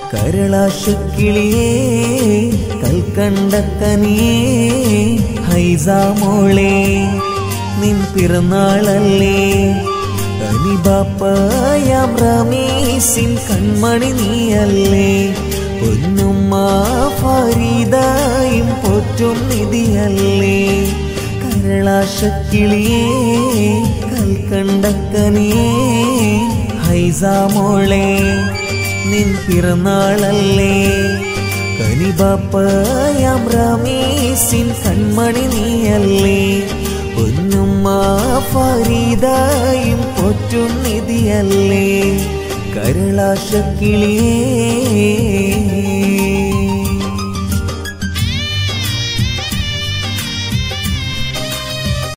കരളാശക്കിളിയേ കൽക്കണ്ടക്കനിയേ ഹൈസാമോളെ നിൻ പിറന്നാളല്ലേ അനിബാപ്പയാം റമീസിൻ കൺമണി നീയല്ലേ പൊന്നുമ്മ ഫരീദായും പോറ്റും നിധിയല്ലേ കരളാശക്കിളിയേ കൽക്കണ്ടക്കനിയേ ഹൈസാമോളെ നിൻ പിറന്നാളല്ലേ കനിബാപ്പയാം റമീസിൻ കൺമണി നീയല്ലേ പൊന്നുമ്മ ഫരീദായും പോറ്റും നിധിയല്ലേ കരളാശക്കിളിയേ